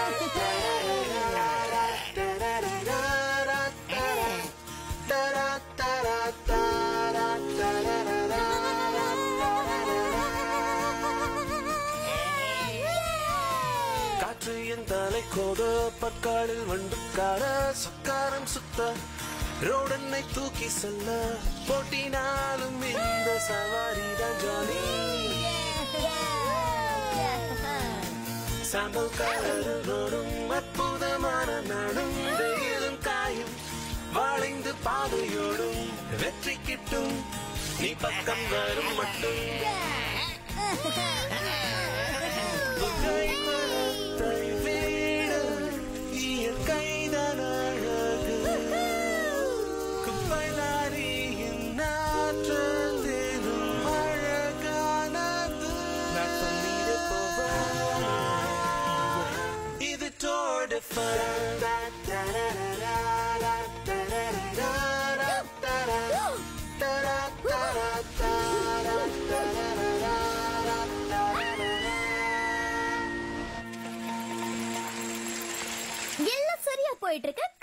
காற்று என் தலை கோத பற்காலில் வண்டுக்கார சக்காரம் சுத்த ரோடனை தூக்கி செல்ல போட்டினாலும் இந்த சவாரி தான் ஜாலி சாம்பல் கலரோடும் அற்புதமான நாடும் வெயிலும் காயும் வளைந்து பாதையோடும் வெற்றி கிட்டும் நீ பக்கம் வரும் மட்டும் புகை மரத்தை வீட இயற்கைதான் அழகு குப்பை லாரியின் நாற்றல் தினம் அழகானது நான் சொல்லிட போவேன் இது Tour de எல்லாம் சரியா போயிட்டு இருக்கு